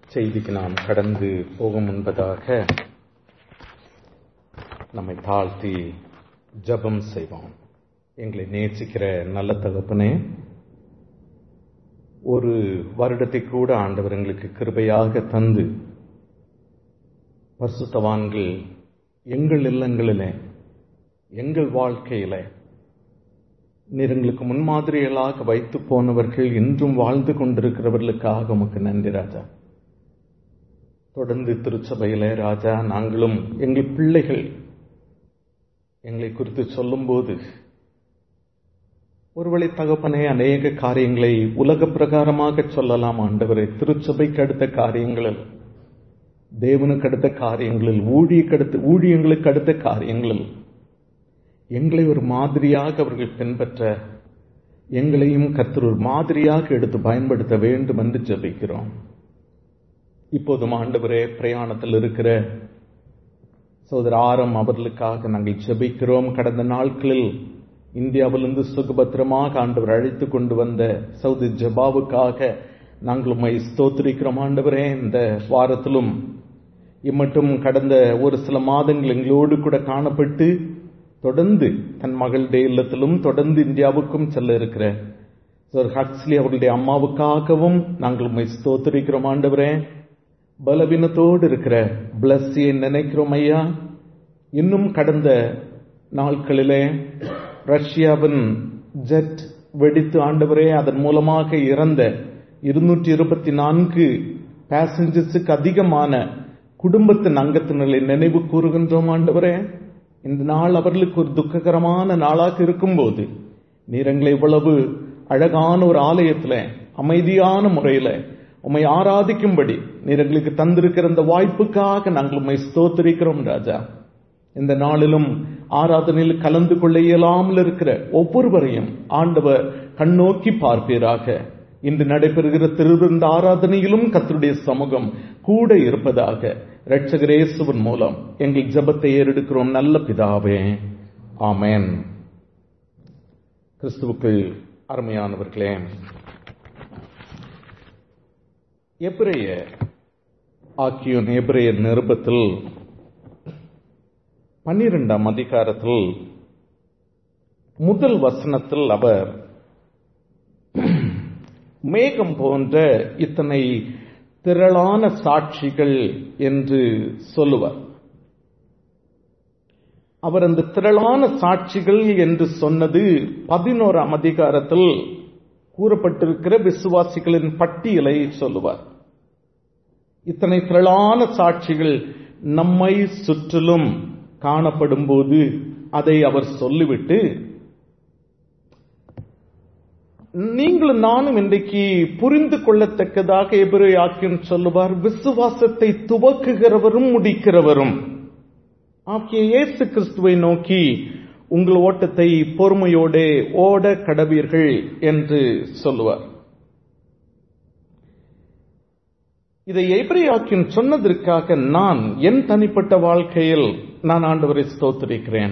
செய்திக்கு நாம் கடந்து போகும் முன்பதாக நம்மை தாழ்த்தி ஜெபம் செய்வோம் எங்களை நேசிக்கிற நல்ல தகப்பனே ஒரு வருடத்தை கூட ஆண்டவர் எங்களுக்கு கிருபையாக தந்து பரிசுத்தவான்கள் எங்கள் இல்லங்களிலே எங்கள் வாழ்க்கையிலே நீர் எங்களுக்கு முன்மாதிரிகளாக வைத்து போனவர்கள் இன்றும் வாழ்ந்து கொண்டிருக்கிறவர்களுக்காக உமக்கு நன்றி ராஜா தொடர்ந்து திருச்சபையில ராஜா நாங்களும் எங்கள் பிள்ளைகள் எங்களை குறித்து சொல்லும்போது ஒருவேளை தகப்பனே அநேக காரியங்களை உலக பிரகாரமாக சொல்லலாம் ஆண்டவரே திருச்சபைக்கு அடுத்த காரியங்களில் தேவனுக்கு அடுத்த காரியங்களில் ஊழியக்கு அடுத்த ஊழியங்களுக்கு அடுத்த காரியங்களில் எங்களை ஒரு மாதிரியாக அவர்கள் பின்பற்ற எங்களையும் கர்த்தர் ஒரு மாதிரியாக எடுத்து பயன்படுத்த வேண்டும் என்று ஜெபிக்கிறோம் இப்போதும் ஆண்டவரே பிரயாணத்தில் இருக்கிற சோதர ஆரம் அவர்களுக்காக நாங்கள் ஜெபிக்கிறோம் கடந்த நாட்களில் இந்தியாவிலிருந்து சுகபத்திரமாக ஆண்டவர் அழைத்து கொண்டு வந்த சவுதி ஜபாவுக்காக நாங்கள் உண்மை ஸ்தோத்திரிக்கிறோம் ஆண்டவரே இந்த வாரத்திலும் இம்மட்டும் கடந்த ஒரு சில மாதங்கள் எங்களோடு கூட காணப்பட்டு தொடர்ந்து தன் மகளுடைய இல்லத்திலும் தொடர்ந்து இந்தியாவுக்கும் செல்ல இருக்கிற சார் ஹக்ஸ்லி அவர்களுடைய அம்மாவுக்காகவும் நாங்கள் உண்மை ஸ்தோத்திரிக்கிறோம் ஆண்டவரே பலவீனத்தோடு இருக்கிற பிளஸ்ஸியை நினைக்கிறோம் ஐயா இன்னும் கடந்த நாட்களிலே ரஷ்யாவின் ஜெட் வெடித்து ஆண்டவரே அதன் மூலமாக இறந்த இருநூற்றி இருபத்தி நான்கு பேசஞ்சர்ஸுக்கு அதிகமான குடும்பத்தின் அங்கத்தினர்களை நினைவு கூறுகின்றோம் ஆண்டவரே இந்த நாள் அவர்களுக்கு ஒரு துக்ககரமான நாளாக இருக்கும்போது நீர் எங்களை இவ்வளவு அழகான ஒரு ஆலயத்துல அமைதியான முறையில உம்மை ஆராதிக்கும்படி நீர் எங்களுக்கு தந்திருக்கிற இந்த வாய்ப்புக்காக நாங்கள் உண்மை ஸ்தோத்திரிக்கிறோம் ராஜா இந்த நாளிலும் ஆராதனையில் கலந்து கொள்ள இயலாமல் இருக்கிற ஒவ்வொருவரையும் ஆண்டவர் கண்ணோக்கி பார்ப்பீராக இன்று நடைபெறுகிற திருவிருந்த ஆராதனையிலும் கத்தருடைய சமூகம் கூட இருப்பதாக இரட்சகரேசுவன் மூலம் எங்கள் ஜபத்தை ஏறெடுக்கிறோம் நல்ல பிதாவே ஆமேன் கிறிஸ்துவுக்கு அருமையானவர்களே எபிரேய ஆக்கியோன் எபிரேயர் நிருபத்தில் பன்னிரெண்டாம் அதிகாரத்தில் முதல் வசனத்தில் அவர் மேகம் போன்ற இத்தனை திரளான சாட்சிகள் என்று சொல்லுவார் அவர் அந்த திரளான சாட்சிகள் என்று சொன்னது பதினோராம் அதிகாரத்தில் கூறப்பட்டிருக்கிற விசுவாசிகளின் பட்டியலை சொல்லுவார் இத்தனை திரளான சாட்சிகள் நம்மை சுற்றிலும் காணப்படும் போது அதை அவர் சொல்லிவிட்டு நீங்களும் நானும் இன்றைக்கு புரிந்து கொள்ளத்தக்கதாக எபிரேயாக்கியம் சொல்லுவார் விசுவாசத்தை துவக்குகிறவரும் முடிக்கிறவரும் ஆகிய இயேசு கிறிஸ்துவை நோக்கி உங்கள் ஓட்டத்தை பொறுமையோட ஓட கடவீர்கள் என்று சொல்லுவார் இதை எபிரேயாக்கியம் சொன்னதற்காக நான் என் தனிப்பட்ட வாழ்க்கையில் நான் ஆண்டவரை ஸ்தோத்திரிக்கிறேன்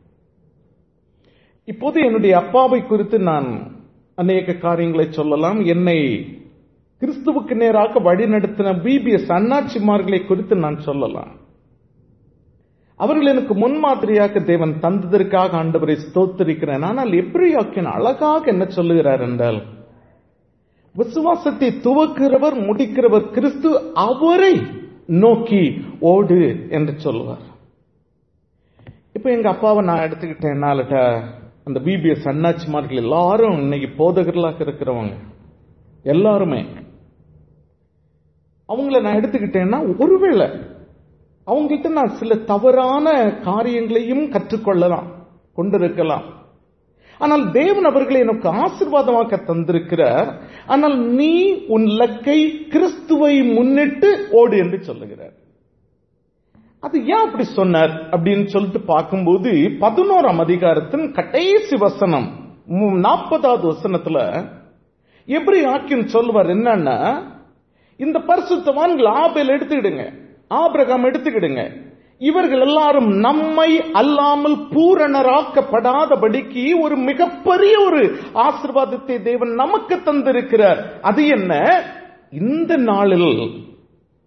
இப்போது என்னுடைய அப்பாவை குறித்து நான் அநேக காரியங்களை சொல்லலாம் என்னை கிறிஸ்துவுக்கு நேராக வழிநடத்தின பிபிஎஸ் அண்ணாச்சிமார்களை குறித்து நான் சொல்லலாம் அவர்கள் எனக்கு முன்மாதிரியாக தேவன் தந்ததற்காக ஆண்டவரை ஸ்தோத்திரிக்கிறேன் ஆனால் எப்படியாக்கின் அழகாக என்ன சொல்லுகிறார் என்றால் விசுவாசத்தை துவக்கிறவர் முடிக்கிறவர் கிறிஸ்து அவரை நோக்கி ஓடு என்று சொல்லுவார் இப்ப எங்க அப்பாவை நான் எடுத்துக்கிட்டேன்னாலட்ட அந்த பிபிஎஸ் அண்ணாச்சிமார்கள் எல்லாரும் இன்னைக்கு போதகர்களாக இருக்கிறவங்க எல்லாருமே அவங்கள நான் எடுத்துக்கிட்டேன்னா ஒருவேளை அவங்கள்ட்ட நான் சில தவறான காரியங்களையும் கற்றுக்கொள்ளலாம் கொண்டிருக்கலாம் ஆனால் தேவன் அவர்களை எனக்கு ஆசிர்வாதமாக தந்திருக்கிறார் ஆனால் நீ உன் லக்கை கிறிஸ்துவை முன்னிட்டு ஓடு என்று சொல்லுகிறார் அது ஏன் அப்படி சொன்னார் அப்படின்னு சொல்லிட்டு பார்க்கும்போது பதினோராம் அதிகாரத்தின் கடைசி வசனம் நாற்பதாவது வசனத்துல எப்படி ஆக்கின்னு சொல்லுவார் என்னன்னா இந்த பரிசுத்தவான்கள் ஆபேல் எடுத்துக்கிடுங்க ஆபிரகாம் எடுத்துக்கிடுங்க இவர்கள் எல்லாரும் நம்மை அல்லாமல் பூரணராக்கப்படாதபடிக்கு ஒரு மிகப்பெரிய ஒரு ஆசிர்வாதத்தை தேவன் நமக்கு தந்திருக்கிறார் அது என்ன இந்த நாளில்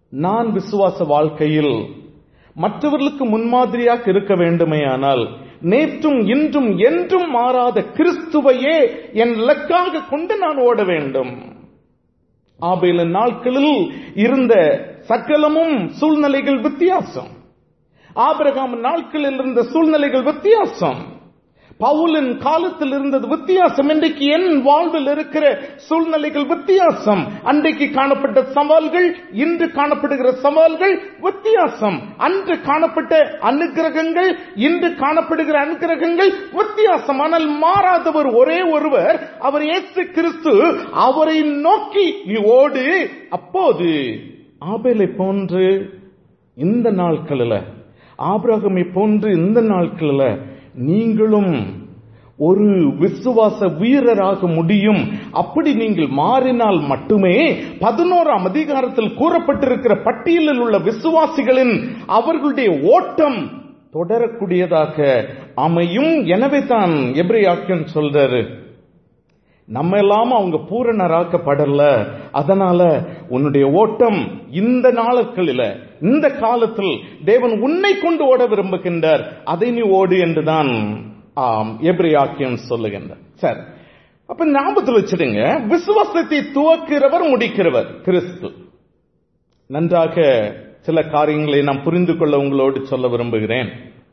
நான் விசுவாச வாழ்க்கையில் மற்றவர்களுக்கு முன்மாதிரியாக இருக்க வேண்டுமேயானால் நேற்றும் இன்றும் என்றும் மாறாத கிறிஸ்துவையே என் இலக்காக கொண்டு நான் ஓட வேண்டும் ஆபேலின் நாட்களில் இருந்த சகலமும் சூழ்நிலைகள் வித்தியாசம் ஆபிரகாம் நாட்களில் இருந்த சூழ்நிலைகள் வித்தியாசம் பவுலின் காலத்தில் இருந்தது வித்தியாசம் இன்றைக்கு என் வாழ்வில் இருக்கிற சூழ்நிலைகள் வித்தியாசம் அன்றைக்கு காணப்பட்ட சவால்கள் இன்று காணப்படுகிற சவால்கள் வித்தியாசம் அன்று காணப்பட்ட அனுகிரகங்கள் இன்று காணப்படுகிற அனுகிரகங்கள் வித்தியாசம் ஆனால் மாறாதவர் ஒரே ஒருவர் அவர் இயேசு கிறிஸ்து அவரை நோக்கி நீ ஓடு அப்போது ஆபேலை போன்று இந்த நாட்களில் ஆபிரகமை போன்று இந்த நாட்களில் நீங்களும் ஒரு விசுவாச வீரராக முடியும் அப்படி நீங்கள் மாறினால் மட்டுமே பதினோராம் அதிகாரத்தில் கூறப்பட்டிருக்கிற பட்டியலில் உள்ள விசுவாசிகளின் அவர்களுடைய ஓட்டம் தொடரக்கூடியதாக அமையும் எனவே தான் எப்ரியாக்கன் சொல்றாரு நம்ம எல்லாம் அவங்க பூரணராக்கப்படல அதனால உன்னுடைய ஓட்டம் இந்த நாட்களில இந்த காலத்தில் தேவன் உன்னை கொண்டு ஓட விரும்புகின்றார் அதை நீ ஓடு என்றுதான் எப்ரியாக்கியம் சொல்லுகின்றார் சரி அப்ப ஞாபகத்தில் வச்சிடுங்க விசுவாசத்தை துவக்கிறவர் முடிக்கிறவர் கிறிஸ்து நன்றாக சில காரியங்களை நாம் புரிந்து கொள்ள உங்களோடு சொல்ல விரும்புகிறேன்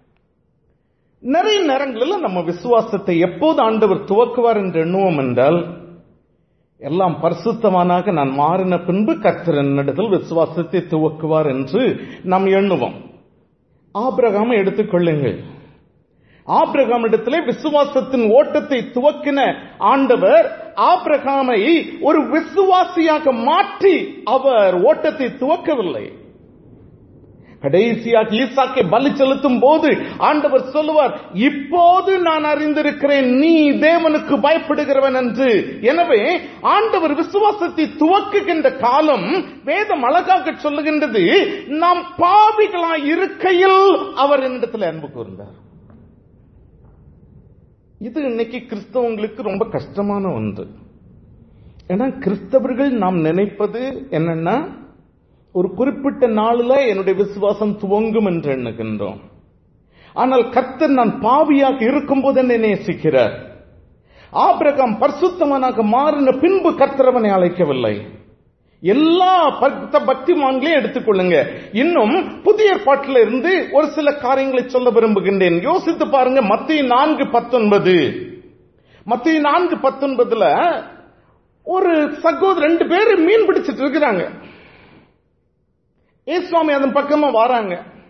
நிறைய நேரங்களில் நம்ம விசுவாசத்தை எப்போது ஆண்டவர் துவக்குவார் என்று எண்ணுவோம் என்றால் எல்லாம் பரிசுத்தமானாக நான் மாறின பின்பு கர்த்தர் என்னிடத்தில் விசுவாசத்தை துவக்குவார் என்று நாம் எண்ணுவோம் ஆபிரகாமை எடுத்துக்கொள்ளுங்கள் ஆபிரகாம் இடத்திலே விசுவாசத்தின் ஓட்டத்தை துவக்கின ஆண்டவர் ஆபிரகாமை ஒரு விசுவாசியாக மாற்றி அவர் ஓட்டத்தை துவக்கவில்லை கடைசியாக ஈசாக்கை பலி செலுத்தும் போது ஆண்டவர் சொல்லுவார் இப்போது நான் அறிந்திருக்கிறேன் நீ தேவனுக்கு பயப்படுகிறவன் என்று எனவே ஆண்டவர் விசுவாசத்தை துவக்குகின்ற காலம் வேதம் அழகாக சொல்லுகின்றது நாம் பாவிகளாய் இருக்கையில் அவர் என்னிடத்தில் அன்பு கூர்ந்தார் இது இன்னைக்கு கிறிஸ்தவங்களுக்கு ரொம்ப கஷ்டமான ஒன்று ஏன்னா கிறிஸ்தவர்கள் நாம் நினைப்பது என்னன்னா ஒரு குறிப்பிட்ட நாளில் என்னுடைய விசுவாசம் துவங்கும் என்று எண்ணுகின்றோம் ஆனால் கர்த்தர் நான் பாவியாக இருக்கும்போது என்னை நேசிக்கிறார் ஆபிரகாம் பரிசுத்தவனாக மாறின பின்பு கர்த்தரவனை அழைக்கவில்லை எல்லா பக்திமான்களையும் எடுத்துக்கொள்ளுங்க இன்னும் புதிய ஏற்பாட்டில் இருந்து ஒரு சில காரியங்களை சொல்ல விரும்புகின்றேன் யோசித்து பாருங்க மத்திய நான்கு பத்தொன்பது மத்திய நான்கு பத்தொன்பதுல ஒரு சகோதரர் ரெண்டு பேர் மீன் பிடிச்சிட்டு இருக்கிறாங்க ஏசுவாமி அதன் பக்கமா வராங்க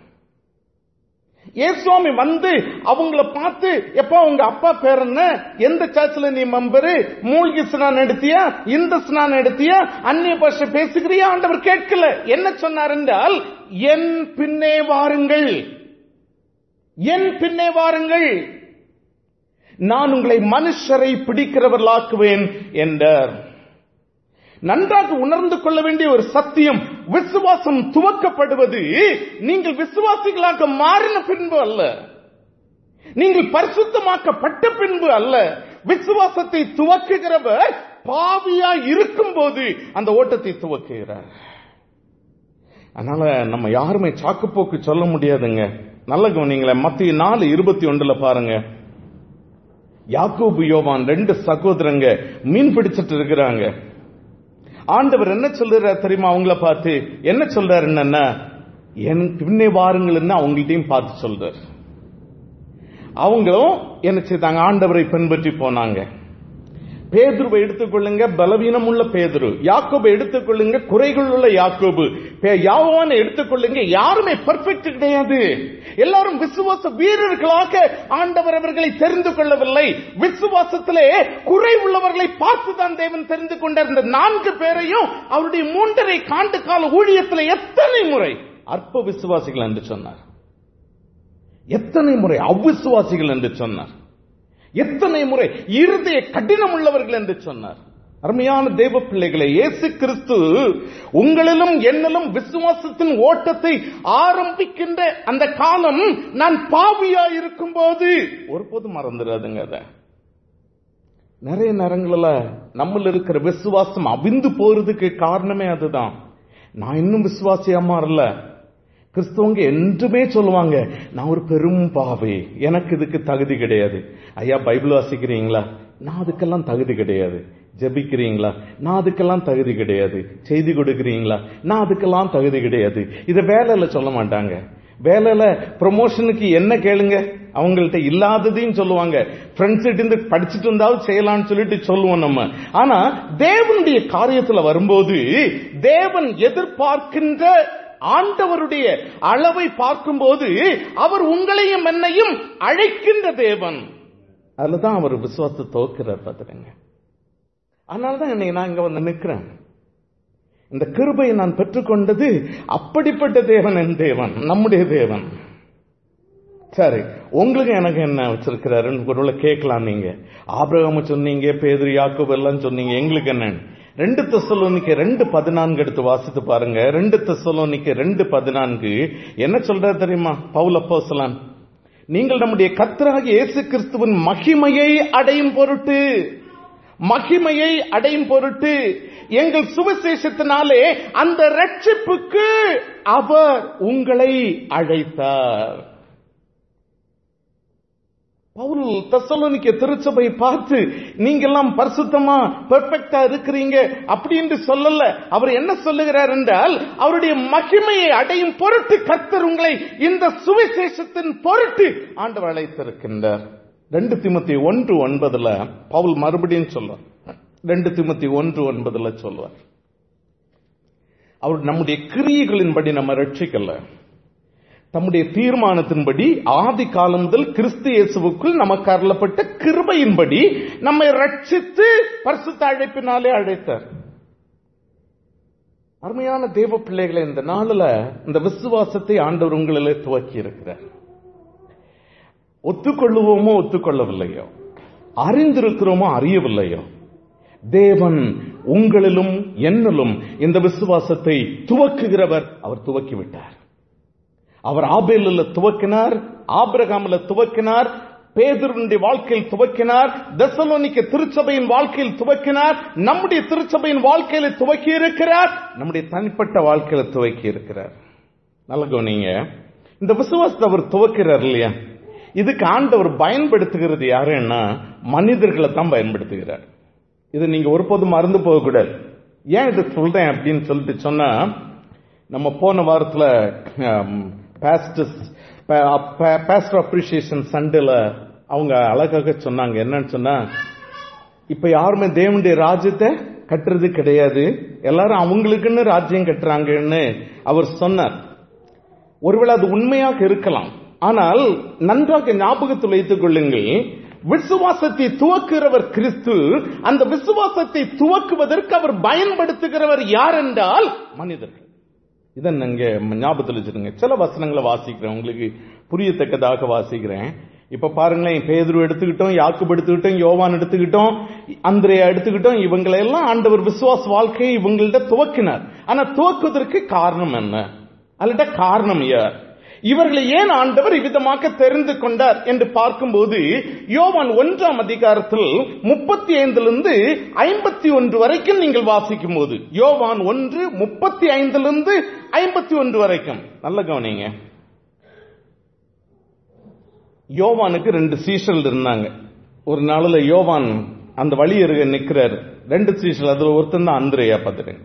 ஏசுவாமி வந்து அவங்கள பார்த்து எப்ப உங்க அப்பா பேர் என்ன எந்த சர்ச்சில் நீ மெம்பரு மூழ்கி ஸ்நானம் எடுத்தியா இந்த ஸ்நானம் எடுத்தியா அந்நிய பாஷை பேசுகிறியா ஆண்டவர் கேட்கல என்ன சொன்னார் என்றால் என் பின்னே வாருங்கள் என் பின்னே வாருங்கள் நான் உங்களை மனுஷரை பிடிக்கிறவர்களாக்குவேன் என்றார் நன்றாக உணர்ந்து கொள்ள வேண்டிய ஒரு சத்தியம் விசுவாசம் துவக்கப்படுவது நீங்கள் விசுவாசிகளாக மாறின பின்பு அல்ல நீங்கள் பரிசுத்தமாக்கப்பட்ட பின்பு அல்ல விசுவாசத்தை துவக்குகிறவர் பாவியா இருக்கும் போது அந்த ஓட்டத்தை துவக்குகிறார் அதனால நம்ம யாருமே சாக்குப்போக்கு சொல்ல முடியாதுங்க நல்ல கவனிங்களேன் மத்திய நாலு இருபத்தி ஒன்றுல பாருங்க யாக்கோபு யோவான் ரெண்டு சகோதரங்க மீன் பிடிச்சிட்டு இருக்கிறாங்க ஆண்டவர் என்ன சொல்றாரு தெரியுமா அவங்கள பார்த்து என்ன சொல்றாரு என்னன்னா என் பின்னே வாருங்கள்னு அவங்கள்ட்டையும் பார்த்து சொல்றாரு அவங்களும் என்ன செய்தாங்க ஆண்டவரை பின்பற்றி போனாங்க பேதுருவை எடுத்துக்கொள்ளுங்க பலவீனம் உள்ள பேதுரு யாக்கோபை எடுத்துக்கொள்ளுங்க குறைகள் உள்ள யாக்கோபு யாவான எடுத்துக்கொள்ளுங்க யாருமே பர்ஃபெக்ட் கிடையாது எல்லாரும் விசுவாச வீரர்களாக ஆண்டவர் அவர்களை தெரிந்து கொள்ளவில்லை விசுவாசத்திலே குறை உள்ளவர்களை பார்த்துதான் தேவன் தெரிந்து கொண்டார் இந்த நான்கு பேரையும் அவருடைய மூன்றரை காண்டு கால ஊழியத்தில் எத்தனை முறை அற்ப விசுவாசிகள் என்று சொன்னார் எத்தனை முறை அவ்விசுவாசிகள் என்று சொன்னார் எத்தனை முறை இருதய கடினம் உள்ளவர்கள் என்று சொன்னார் அருமையான தேவ பிள்ளைகளை இயேசு கிறிஸ்து உங்களிலும் என்னிலும் விசுவாசத்தின் ஓட்டத்தை ஆரம்பிக்கின்ற அந்த காலம் நான் பாவியா இருக்கும் போது ஒருபோதும் மறந்துடாதுங்க அத நிறைய நேரங்களில் நம்மள இருக்கிற விசுவாசம் அவிந்து போறதுக்கு காரணமே அதுதான் நான் இன்னும் விசுவாசியா மாறல கிறிஸ்தவங்க என்றுமே சொல்லுவாங்க நான் ஒரு பெரும் பாவி எனக்கு இதுக்கு தகுதி கிடையாது ஐயா பைபிள் வாசிக்கிறீங்களா நான் அதுக்கெல்லாம் தகுதி கிடையாது ஜெபிக்கிறீங்களா நான் அதுக்கெல்லாம் தகுதி கிடையாது செய்தி கொடுக்கிறீங்களா நான் அதுக்கெல்லாம் தகுதி கிடையாது இத வேலையில சொல்ல மாட்டாங்க வேலையில ப்ரொமோஷனுக்கு என்ன கேளுங்க அவங்கள்ட்ட இல்லாததையும் சொல்லுவாங்க ஃப்ரெண்ட்ஸ் இருந்து படிச்சுட்டு இருந்தாலும் செய்யலாம்னு சொல்லிட்டு சொல்லுவோம் நம்ம ஆனா தேவனுடைய காரியத்துல வரும்போது தேவன் எதிர்பார்க்கின்ற ஆண்டவருடைய அளவை பார்க்கும்போது அவர் உங்களையும் என்னையும் அழைக்கின்ற தேவன் அதுலதான் அவர் விசுவாசத்தை தோக்கிறார் பார்த்துருங்க அதனாலதான் என்னை நான் இங்க வந்து நிக்கிறேன் இந்த கிருபையை நான் பெற்றுக்கொண்டது அப்படிப்பட்ட தேவன் என் தேவன் நம்முடைய தேவன் சரி உங்களுக்கு எனக்கு என்ன வச்சிருக்கிறாருன்னு ஒருவேளை கேட்கலாம் நீங்க ஆபிரகாம சொன்னீங்க பேதுரு யாக்கோபு எல்லாம் சொன்னீங்க எங்களுக்கு என்னன்னு ரெண்டு தெசலோனிக்க ரெண்டு பதினான்கு எடுத்து வாசித்து பாருங்க ரெண்டு தெசலோனிக்க ரெண்டு பதினான்கு என்ன சொல்றாரு தெரியுமா பவுல் அப்போஸ்தலன் நீங்கள் நம்முடைய கத்தராகிய இயேசு கிறிஸ்துவின் மகிமையை அடையும் பொருட்டு மகிமையை அடையும் பொருட்டு எங்கள் சுவிசேஷத்தினாலே அந்த ரட்சிப்புக்கு அவர் உங்களை அழைத்தார் பவுல் தசலோனிக்க திருச்சபை பார்த்து நீங்க எல்லாம் பரிசுத்தமா பெர்ஃபெக்டா இருக்கிறீங்க அப்படின்னு சொல்லல அவர் என்ன சொல்லுகிறார் என்றால் அவருடைய மகிமையை அடையும் பொருட்டு கர்த்தர் உங்களை இந்த சுவிசேஷத்தின் பொருட்டு ஆண்டவர் அழைத்திருக்கின்றார் ரெண்டு திமுத்தி ஒன்று ஒன்பதுல பவுல் மறுபடியும் சொல்லுவார் ரெண்டு திமுத்தி ஒன்று ஒன்பதுல சொல்லுவார் அவர் நம்முடைய கிரியைகளின்படி நம்ம ரட்சிக்கல தம்முடைய தீர்மானத்தின்படி ஆதி காலம் முதல் கிறிஸ்து இயேசுவுக்குள் நமக்கு அருளப்பட்ட கிருபையின்படி நம்மை ரட்சித்து பரிசுத்த அழைப்பினாலே அழைத்தார் அருமையான தேவ பிள்ளைகளை இந்த நாளில் இந்த விசுவாசத்தை ஆண்டவர் உங்களிலே துவக்கி இருக்கிறார் ஒத்துக்கொள்ளுவோமோ ஒத்துக்கொள்ளவில்லையோ அறிந்திருக்கிறோமோ அறியவில்லையோ தேவன் உங்களிலும் என்னிலும் இந்த விசுவாசத்தை துவக்குகிறவர் அவர் துவக்கிவிட்டார் அவர் ஆபேலில் துவக்கினார் ஆபிரகாமில் துவக்கினார் பேதருடைய வாழ்க்கையில் துவக்கினார் தசலோனிக்க திருச்சபையின் வாழ்க்கையில் துவக்கினார் நம்முடைய திருச்சபையின் வாழ்க்கையில துவக்கி இருக்கிறார் நம்முடைய தனிப்பட்ட வாழ்க்கையில துவக்கி இருக்கிறார் நல்ல கவனிங்க இந்த விசுவாசத்தை அவர் துவக்கிறார் இல்லையா இதுக்கு ஆண்டவர் பயன்படுத்துகிறது யாருன்னா மனிதர்களை தான் பயன்படுத்துகிறார் இது நீங்க ஒருபோதும் மறந்து போகக்கூடாது ஏன் இது சொல்றேன் அப்படின்னு சொல்லிட்டு சொன்னா நம்ம போன வாரத்துல பாஸ்டர் அப்ரிசியேஷன் சண்டேல அவங்க அழகாக சொன்னாங்க என்னன்னு சொன்னா இப்ப யாருமே தேவனுடைய ராஜ்யத்தை கட்டுறது கிடையாது எல்லாரும் அவங்களுக்குன்னு ராஜ்யம் கட்டுறாங்கன்னு அவர் சொன்னார் ஒருவேளை அது உண்மையாக இருக்கலாம் ஆனால் நன்றாக ஞாபகத்தில் வைத்துக் கொள்ளுங்கள் விசுவாசத்தை துவக்குகிறவர் கிறிஸ்து அந்த விசுவாசத்தை துவக்குவதற்கு அவர் பயன்படுத்துகிறவர் யார் என்றால் மனிதர்கள் இதை நீங்க ஞாபகத்தில் வச்சிருங்க சில வசனங்களை வாசிக்கிறேன் உங்களுக்கு புரியத்தக்கதாக வாசிக்கிறேன் இப்ப பாருங்களேன் பேதுரு எடுத்துக்கிட்டோம் யாக்குப் எடுத்துக்கிட்டோம் யோவான் எடுத்துக்கிட்டோம் அந்திரையா எடுத்துக்கிட்டோம் இவங்களை எல்லாம் ஆண்டவர் விசுவாச வாழ்க்கையை இவங்கள்ட்ட துவக்கினார் ஆனா துவக்குவதற்கு காரணம் என்ன அல்லட்ட காரணம் யார் இவர்களை ஏன் ஆண்டவர் இவ்விதமாக தெரிந்து கொண்டார் என்று பார்க்கும்போது யோவான் ஒன்றாம் அதிகாரத்தில் முப்பத்தி ஐந்திலிருந்து ஐம்பத்தி ஒன்று வரைக்கும் நீங்கள் வாசிக்கும் போது யோவான் ஒன்று முப்பத்தி ஐந்திலிருந்து ஐம்பத்தி ஒன்று வரைக்கும் நல்ல கவனிங்க யோவானுக்கு ரெண்டு சீசல் இருந்தாங்க ஒரு நாளில் யோவான் அந்த வழி இருக்க நிக்கிறாரு ரெண்டு சீசல் அதுல ஒருத்தன் தான் அந்திரையா பார்த்துருங்க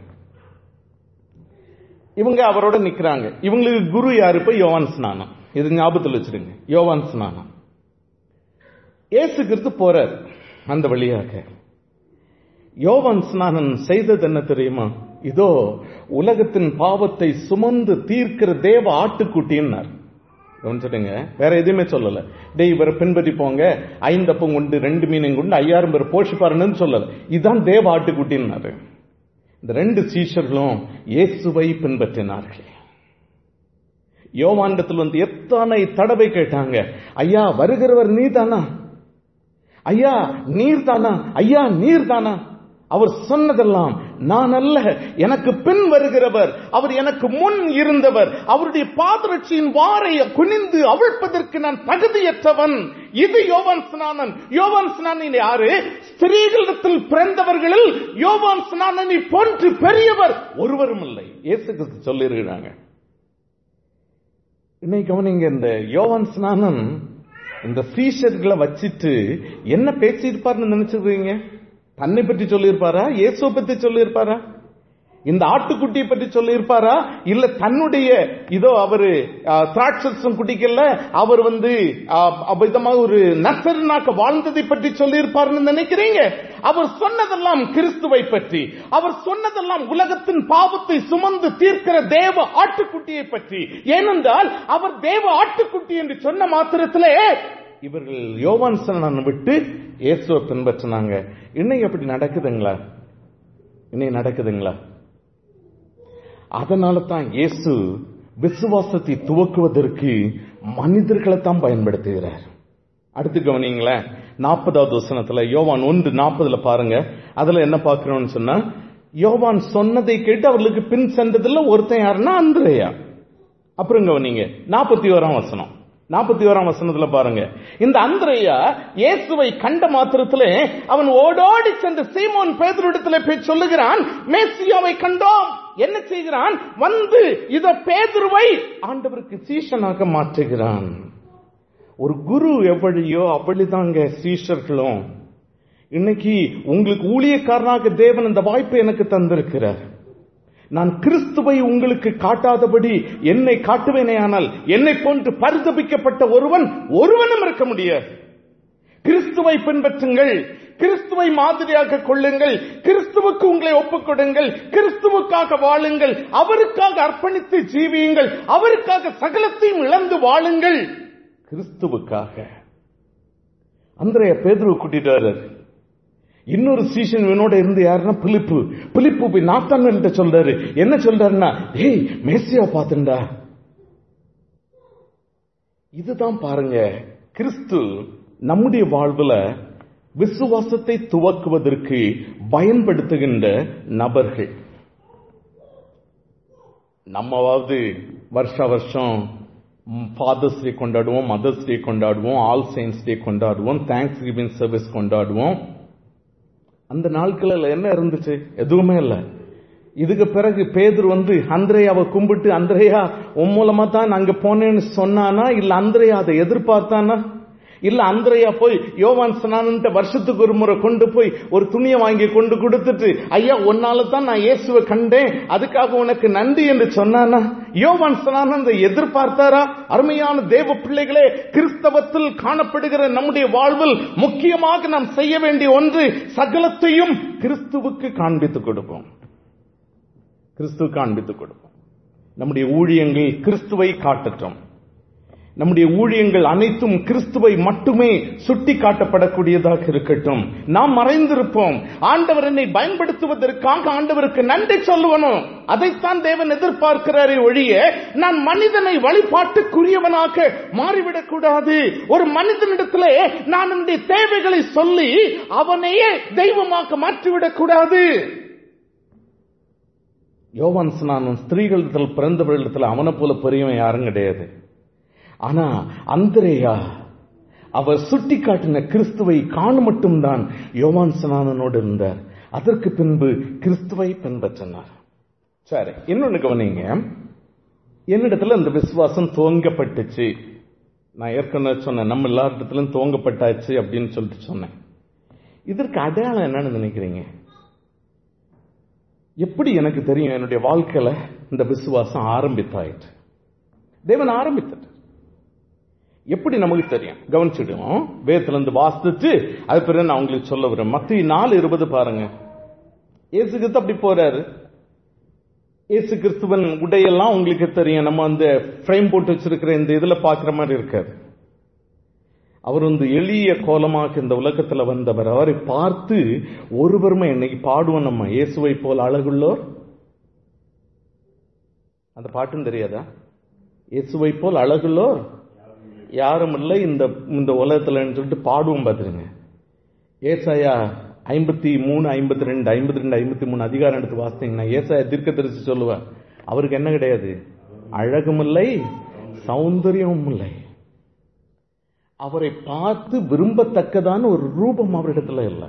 இவங்க அவரோட நிக்கிறாங்க இவங்களுக்கு குரு யாரு இப்ப யோவான் ஸ்நானம் இது ஞாபகத்தில் வச்சிருங்க யோவான் ஸ்நானம் ஏசு கிறிஸ்து போறார் அந்த வழியாக யோவான் ஸ்நானன் செய்தது என்ன தெரியுமா இதோ உலகத்தின் பாவத்தை சுமந்து தீர்க்கிற தேவ ஆட்டுக்குட்டின்னார் கவனிச்சுடுங்க வேற எதுவுமே சொல்லல டேய் இவரை பின்பற்றி போங்க ஐந்தப்பம் கொண்டு ரெண்டு மீனும் கொண்டு ஐயாயிரம் பேர் போஷிப்பாருன்னு சொல்லல இதுதான் தேவ ஆட்டுக்குட்டின்னாரு இந்த ரெண்டு சீஷர்களும் இயேசுவை பின்பற்றினார்கள் யோவாண்டத்தில் வந்து எத்தனை தடவை கேட்டாங்க ஐயா வருகிறவர் நீ தானா ஐயா நீர் தானா ஐயா நீர் தானா அவர் சொன்னதெல்லாம் நான் அல்ல எனக்கு பின் வருகிறவர் அவர் எனக்கு முன் இருந்தவர் அவருடைய பாதரட்சியின் வாரை குனிந்து அவிழ்ப்பதற்கு நான் தகுதியற்றவன் இது யோவான் ஸ்நானன் யோவான் ஸ்நானன் யாரு ஸ்திரீகளிடத்தில் பிறந்தவர்களில் யோவான் ஸ்நானனை போன்று பெரியவர் ஒருவரும் இல்லை இயேசு கிறிஸ்து சொல்லியிருக்கிறாங்க இன்னைக்கு கவனிங்க இந்த யோவான் ஸ்நானன் இந்த சீஷர்களை வச்சிட்டு என்ன பேசியிருப்பார்னு நினைச்சிருக்கீங்க தன்னை பற்றி சொல்லியிருப்பாரா இயேசுவை பற்றி சொல்லியிருப்பாரா இந்த ஆட்டுக்குட்டியை பற்றி சொல்லியிருப்பாரா இல்ல தன்னுடைய இதோ அவரு திராட்சம் குடிக்கல அவர் வந்து விதமாக ஒரு நசரனாக்க வாழ்ந்ததை பற்றி சொல்லியிருப்பார்னு நினைக்கிறீங்க அவர் சொன்னதெல்லாம் கிறிஸ்துவை பற்றி அவர் சொன்னதெல்லாம் உலகத்தின் பாவத்தை சுமந்து தீர்க்கிற தேவ ஆட்டுக்குட்டியை பற்றி ஏனென்றால் அவர் தேவ ஆட்டுக்குட்டி என்று சொன்ன மாத்திரத்திலே இவர்கள் யோவான் சனனை விட்டு இயேசுவை பின்பற்றினாங்க இன்னைக்கு அப்படி நடக்குதுங்களா இன்னைக்கு நடக்குதுங்களா அதனால தான் இயேசு விசுவாசத்தை துவக்குவதற்கு மனிதர்களை தான் பயன்படுத்துகிறார் அடுத்து கவனிங்களேன் நாற்பதாவது வசனத்துல யோவான் ஒன்று நாற்பதுல பாருங்க அதுல என்ன பாக்குறோம்னு சொன்னா யோவான் சொன்னதை கேட்டு அவர்களுக்கு பின் சென்றதுல ஒருத்தன் யாருன்னா அந்திரையா அப்புறம் கவனிங்க நாற்பத்தி ஓராம் வசனம் நாற்பத்தி ஓராம் வசனத்துல பாருங்க இந்த அந்திரையா இயேசுவை கண்ட மாத்திரத்திலே அவன் ஓடோடி சென்று சீமோன் பேதரிடத்துல போய் சொல்லுகிறான் மேசியாவை கண்டோம் என்ன செய்கிறான் வந்து இத பேதுருவை ஆண்டவருக்கு சீஷனாக மாற்றுகிறான் ஒரு குரு எவ்வளியோ அப்படிதாங்க சீஷர்களும் இன்னைக்கு உங்களுக்கு ஊழியக்காரனாக தேவன் இந்த வாய்ப்பை எனக்கு தந்திருக்கிறார் நான் கிறிஸ்துவை உங்களுக்கு காட்டாதபடி என்னை காட்டுவேனே ஆனால் என்னை போன்று பரிதபிக்கப்பட்ட ஒருவன் ஒருவனும் இருக்க முடியாது கிறிஸ்துவை பின்பற்றுங்கள் கிறிஸ்துவை மாதிரியாக கொள்ளுங்கள் கிறிஸ்துவுக்கு உங்களை ஒப்புக் கொடுங்கள் கிறிஸ்துவுக்காக வாழுங்கள் அவருக்காக அர்ப்பணித்து ஜீவியுங்கள் அவருக்காக சகலத்தையும் இழந்து வாழுங்கள் கிறிஸ்துவுக்காக அந்திரைய பேதுருவை கூட்டிட்டு வர்றாரு இன்னொரு சீசன் இவனோட இருந்து யாருன்னா பிலிப்பு பிலிப்பு போய் நாத்தான் சொல்றாரு என்ன சொல்றாருன்னா ஏய் மேசியா பாத்துண்டா இதுதான் பாருங்க கிறிஸ்து நம்முடைய வாழ்வுல விசுவாசத்தை துவக்குவதற்கு பயன்படுத்துகின்ற நபர்கள் நம்மவாவது வருஷ வருஷம் ஃபாதர்ஸ் டே கொண்டாடுவோம் மதர்ஸ் டே கொண்டாடுவோம் ஆல் சயின்ஸ் டே கொண்டாடுவோம் தேங்க்ஸ் கிவிங் சர்வீஸ் கொண்டாடுவோம் அந்த நாட்களில் என்ன இருந்துச்சு எதுவுமே இல்லை இதுக்கு பிறகு பேதர் வந்து அந்திரையாவை கும்பிட்டு அந்திரையா உன் மூலமா தான் அங்க போனேன்னு சொன்னானா இல்ல அந்திரையா அதை எதிர்பார்த்தானா இல்ல அந்திரையா போய் யோவான் ஸ்நானன்ட்ட வருஷத்துக்கு ஒரு முறை கொண்டு போய் ஒரு துணியை வாங்கி கொண்டு கொடுத்துட்டு ஐயா உன்னால தான் நான் இயேசுவை கண்டேன் அதுக்காக உனக்கு நன்றி என்று சொன்னானா யோவான் ஸ்நானந்த எதிர்பார்த்தாரா அருமையான தேவ பிள்ளைகளே கிறிஸ்தவத்தில் காணப்படுகிற நம்முடைய வாழ்வில் முக்கியமாக நாம் செய்ய வேண்டிய ஒன்று சகலத்தையும் கிறிஸ்துவுக்கு காண்பித்துக் கொடுப்போம் கிறிஸ்துவ காண்பித்துக் கொடுப்போம் நம்முடைய ஊழியங்கள் கிறிஸ்துவை காட்டட்டும் நம்முடைய ஊழியங்கள் அனைத்தும் கிறிஸ்துவை மட்டுமே சுட்டி காட்டப்படக்கூடியதாக இருக்கட்டும் நாம் மறைந்திருப்போம் ஆண்டவர் என்னை பயன்படுத்துவதற்காக ஆண்டவருக்கு நன்றி சொல்லுவனும் அதைத்தான் தேவன் எதிர்பார்க்கிறாரே ஒழிய நான் மனிதனை வழிபாட்டுக்குரியவனாக மாறிவிடக் கூடாது ஒரு மனிதனிடத்திலே நான் என்னுடைய தேவைகளை சொல்லி அவனையே தெய்வமாக மாற்றிவிடக் கூடாது யோவான் ஸ்நானம் ஸ்திரீகளிடத்தில் பிறந்தவர்களிடத்தில் அவனை போல பெரியவன் யாரும் கிடையாது ஆனா அந்திரேயா அவர் சுட்டி காட்டின கிறிஸ்துவை காண மட்டும்தான் யோவான் ஸ்நானனோடு இருந்தார் அதற்கு பின்பு கிறிஸ்துவை பின்பற்றினார் சரி இன்னொன்னு கவனிங்க என்னிடத்துல இந்த விசுவாசம் துவங்கப்பட்டுச்சு நான் ஏற்கனவே சொன்னேன் நம்ம எல்லாரிடத்திலும் துவங்கப்பட்டாச்சு அப்படின்னு சொல்லிட்டு சொன்னேன் இதற்கு அடையாளம் என்னன்னு நினைக்கிறீங்க எப்படி எனக்கு தெரியும் என்னுடைய வாழ்க்கையில இந்த விசுவாசம் ஆரம்பித்தாயிற்று தேவன் ஆரம்பித்தார் எப்படி நமக்கு தெரியும் கவனிச்சுடுவோம் வேதத்துல இருந்து வாசித்து அது பிறகு நான் உங்களுக்கு சொல்ல வரேன் மத்திய நாலு இருபது பாருங்க ஏசு கிறிஸ்து அப்படி போறாரு ஏசு கிறிஸ்துவன் உடையெல்லாம் உங்களுக்கு தெரியும் நம்ம அந்த ஃப்ரேம் போட்டு வச்சிருக்கிற இந்த இதுல பாக்குற மாதிரி இருக்காது அவர் வந்து எளிய கோலமாக இந்த உலகத்துல வந்தவர் அவரை பார்த்து ஒருவருமே இன்னைக்கு பாடுவோம் நம்ம இயேசுவை போல் அழகுள்ளோர் அந்த பாட்டும் தெரியாதா இயேசுவை போல் அழகுள்ளோர் யாரும் இல்லை இந்த இந்த உலகத்துல சொல்லிட்டு பாடுவோம் பார்த்துருங்க ஏசாயா ஐம்பத்தி மூணு ஐம்பத்தி ரெண்டு ஐம்பத்தி ரெண்டு ஐம்பத்தி மூணு அதிகாரம் எடுத்து வாசித்தீங்கன்னா ஏசாய தீர்க்க தரிசி சொல்லுவார் அவருக்கு என்ன கிடையாது அழகும் இல்லை சௌந்தரியமும் இல்லை அவரை பார்த்து விரும்பத்தக்கதான ஒரு ரூபம் அவரிடத்துல இல்லை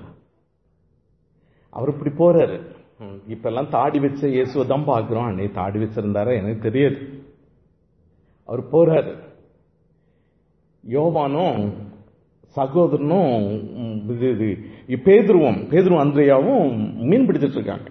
அவர் இப்படி போறாரு ம், இப்ப எல்லாம் தாடி வச்ச இயேசுவை தான் பாக்குறோம் அன்னை தாடி வச்சிருந்தாரா எனக்கு தெரியாது அவர் போறாரு யோவானும் சகோதரனும் ம், இது இது பேதுருவும் பேதுருவும் அந்திரையாவும் மீன் பிடிச்சிட்டு இருக்காங்க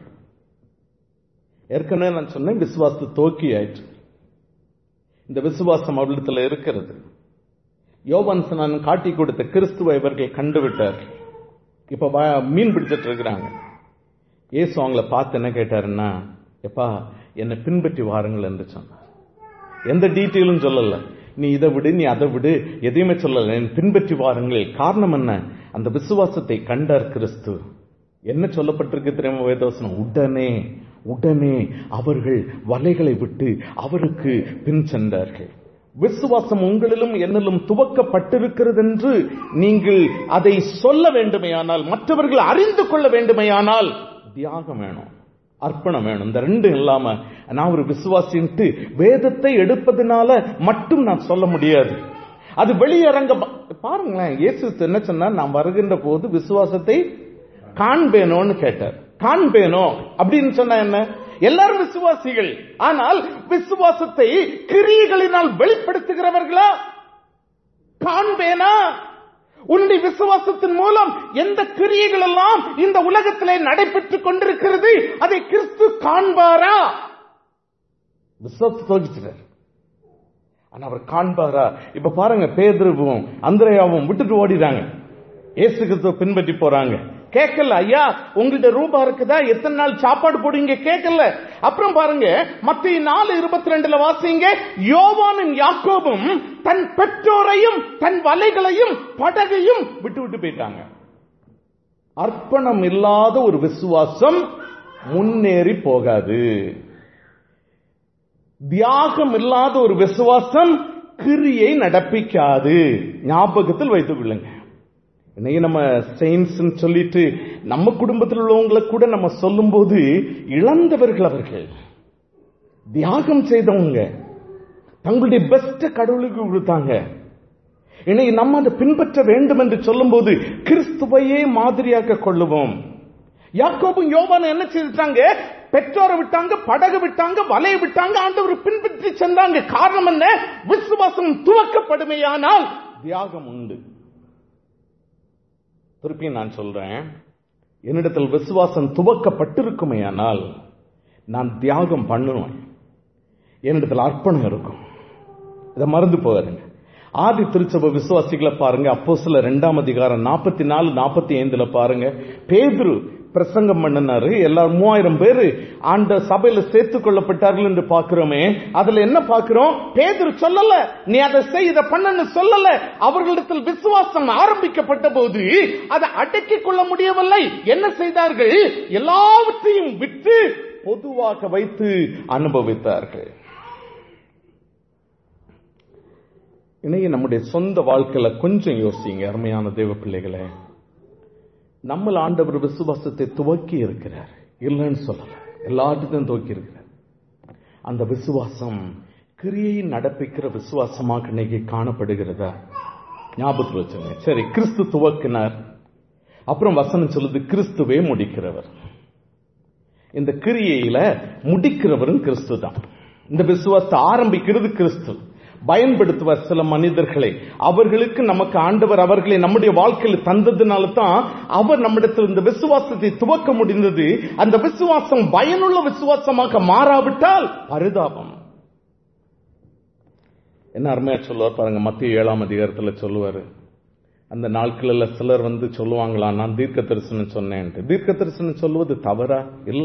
ஏற்கனவே நான் சொன்னேன் விசுவாசத்தை தோக்கி ஆயிற்று இந்த விசுவாசம் அவளிடத்துல இருக்கிறது யோவான் நான் காட்டி கொடுத்த கிறிஸ்துவை இவர்கள் கண்டுவிட்டார் இப்ப வ- மீன் பிடிச்சிட்டு இருக்கிறாங்க இயேசு அவங்கள பார்த்து என்ன கேட்டாருன்னா எப்பா என்னை பின்பற்றி வாருங்கள் என்று சொன்னார் எந்த டீட்டெயிலும் சொல்லல நீ இதை விடு நீ அதை விடு எதையுமே சொல்லல என் பின்பற்றி வாருங்கள் காரணம் என்ன அந்த விசுவாசத்தை கண்டார் கிறிஸ்து என்ன சொல்லப்பட்டிருக்கு தெரியுமா வேதவசனம் உடனே உடனே அவர்கள் வலைகளை விட்டு அவருக்கு பின் சென்றார்கள் விசுவாசம் உங்களிலும் என்னிலும் துவக்கப்பட்டிருக்கிறது என்று நீங்கள் அதை சொல்ல வேண்டுமையானால் மற்றவர்கள் அறிந்து கொள்ள வேண்டுமையானால் தியாகம் வேணும் அர்ப்பணம் வேணும் இந்த ரெண்டும் இல்லாம நான் ஒரு விசுவாசின்ட்டு வேதத்தை எடுப்பதனால மட்டும் நான் சொல்ல முடியாது அது வெளியரங்க பாருங்களேன் இயேசு என்ன சொன்னார் நான் வருகின்ற போது விசுவாசத்தை காண்பேனோன்னு கேட்டார் காண்பேனோ அப்படின்னு சொன்னா என்ன எல்லாரும் விசுவாசிகள் ஆனால் விசுவாசத்தை கிரியைகளினால் வெளிப்படுத்துகிறவர்களா காண்பேனா உன்னுடைய விசுவாசத்தின் மூலம் எந்த கிரியைகள் எல்லாம் இந்த உலகத்திலே நடைபெற்றுக் கொண்டிருக்கிறது அதை கிறிஸ்து காண்பாரா விசுவாசத்தை தோக்கிச்சுட்டார் ஆனா அவர் காண்பாரா இப்ப பாருங்க பேதுருவும் அந்திரையாவும் விட்டுட்டு ஓடிறாங்க இயேசு கிறிஸ்துவ பின்பற்றி போறாங்க கேட்கல ஐயா உங்கள்ட்ட ரூபா இருக்குதா எத்தனை நாள் சாப்பாடு போடுவீங்க கேட்கல அப்புறம் பாருங்க மத்திய நாலு இருபத்தி ரெண்டுல வாசிங்க யோவானும் யாக்கோபும் தன் பெற்றோரையும் தன் வலைகளையும் படகையும் விட்டு விட்டு போயிட்டாங்க அர்ப்பணம் இல்லாத ஒரு விசுவாசம் முன்னேறி போகாது தியாகம் இல்லாத ஒரு விசுவாசம் கிரியை நடப்பிக்காது ஞாபகத்தில் வைத்துக் கொள்ளுங்க இன்னைக்கு நம்ம செயின்ஸ் சொல்லிட்டு நம்ம குடும்பத்தில் உள்ளவங்களை கூட நம்ம சொல்லும்போது இழந்தவர்கள் அவர்கள் தியாகம் செய்தவங்க தங்களுடைய பெஸ்ட் கடவுளுக்கு கொடுத்தாங்க இன்னைக்கு நம்ம அதை பின்பற்ற வேண்டும் என்று சொல்லும்போது கிறிஸ்துவையே மாதிரியாக்க கொள்ளுவோம் யாக்கோபும் யோவானும் என்ன செய்தாங்க பெற்றோரை விட்டாங்க படகு விட்டாங்க வலையை விட்டாங்க ஆண்டவர் பின்பற்றி சென்றாங்க காரணம் என்ன விசுவாசம் துவக்கப்படுமையானால் தியாகம் உண்டு திருப்பி நான் சொல்றேன் என்னிடத்தில் விசுவாசம் துவக்கப்பட்டிருக்குமேயானால் நான் தியாகம் பண்ணுவேன் என்னிடத்தில் அர்ப்பணம் இருக்கும் இதை மறந்து போகாதுங்க ஆதி திருச்சபை விசுவாசிகளை பாருங்க அப்போ சில ரெண்டாம் அதிகாரம் நாற்பத்தி நாலு நாற்பத்தி ஐந்துல பாருங்க பேதுரு பிரசங்கம் பண்ணினாரு எல்லாரும் மூவாயிரம் பேரு ஆண்ட சபையில சேர்த்துக் கொள்ளப்பட்டார்கள் என்று பார்க்கிறோமே அதுல என்ன பார்க்கிறோம் பேதுரு சொல்லல நீ அதை செய் இதை பண்ணன்னு சொல்லல அவர்களிடத்தில் விசுவாசம் ஆரம்பிக்கப்பட்ட போது அதை அடக்கிக் கொள்ள முடியவில்லை என்ன செய்தார்கள் எல்லாவற்றையும் விட்டு பொதுவாக வைத்து அனுபவித்தார்கள் இன்னைக்கு நம்முடைய சொந்த வாழ்க்கையில கொஞ்சம் யோசிங்க அருமையான தேவ பிள்ளைகளே நம்ம ஆண்டவர் விசுவாசத்தை துவக்கி இருக்கிறார் இல்லைன்னு சொல்லல எல்லாத்துக்கும் துவக்கி இருக்கிறார் அந்த விசுவாசம் கிரியை நடப்பிக்கிற விசுவாசமாக இன்னைக்கு காணப்படுகிறதா ஞாபகத்தில் வச்சுங்க சரி கிறிஸ்து துவக்கினார் அப்புறம் வசனம் சொல்லுது கிறிஸ்துவே முடிக்கிறவர் இந்த கிரியையில முடிக்கிறவரும் கிறிஸ்து தான் இந்த விசுவாசத்தை ஆரம்பிக்கிறது கிறிஸ்து பயன்படுத்துவார் சில மனிதர்களை அவர்களுக்கு நமக்கு ஆண்டவர் அவர்களை நம்முடைய வாழ்க்கையில் தந்ததுனால தான் அவர் நம்மிடத்தில் இந்த விசுவாசத்தை துவக்க முடிந்தது அந்த விசுவாசம் பயனுள்ள விசுவாசமாக மாறாவிட்டால் பரிதாபம் என்ன அருமையா சொல்லுவார் பாருங்க மத்திய ஏழாம் அதிகாரத்துல சொல்லுவாரு அந்த நாட்களில் சிலர் வந்து சொல்லுவாங்களா நான் தீர்க்க தரிசனம் சொன்னேன் தீர்க்க தரிசனம் சொல்லுவது தவறா இல்ல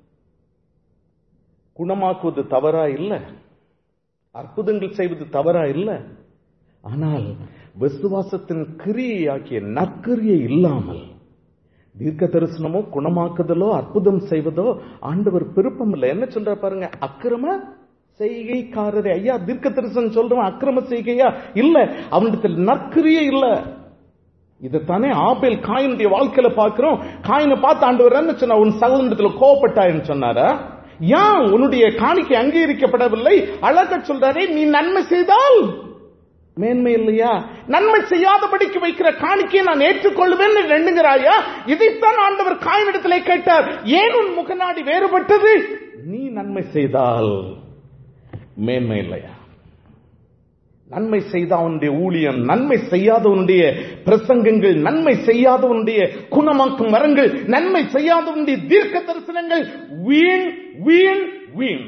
குணமாக்குவது தவறா இல்ல அற்புதங்கள் செய்வது தவறா இல்ல ஆனால் விசுவாசத்தின் கிரியையாக்கிய நற்கிரியை இல்லாமல் தீர்க்க தரிசனமோ குணமாக்குதலோ அற்புதம் செய்வதோ ஆண்டவர் விருப்பம் இல்லை என்ன சொல்ற பாருங்க அக்கிரம செய்கைக்காரரே ஐயா தீர்க்க தரிசனம் சொல்றவன் அக்கிரம செய்கையா இல்ல அவனிடத்தில் நற்கிரியே இல்ல இதைத்தானே ஆபேல் காயினுடைய வாழ்க்கையில பார்க்கிறோம் காயினை பார்த்து ஆண்டவர் என்ன சொன்னா உன் சகோதரத்துல கோவப்பட்டாயின்னு சொன்னாரா ஏன் உன்னுடைய காணிக்கை அங்கீகரிக்கப்படவில்லை அழக சொல்றாரே நீ நன்மை செய்தால் மேன்மை இல்லையா நன்மை செய்யாதபடிக்கு வைக்கிற காணிக்கையை நான் ஏற்றுக்கொள்வேன் எண்ணுகிறாயா இதைத்தான் ஆண்டவர் காயினிடத்திலே கேட்டார் ஏன் உன் முகநாடி வேறுபட்டது நீ நன்மை செய்தால் மேன்மை இல்லையா நன்மை செய்தவனுடைய ஊழியம் நன்மை செய்யாதவனுடைய பிரசங்கங்கள் நன்மை செய்யாதவனுடைய குணமாக்கும் வரங்கள் நன்மை செய்யாதவனுடைய தீர்க்க தரிசனங்கள் வீண் வீண் வீண்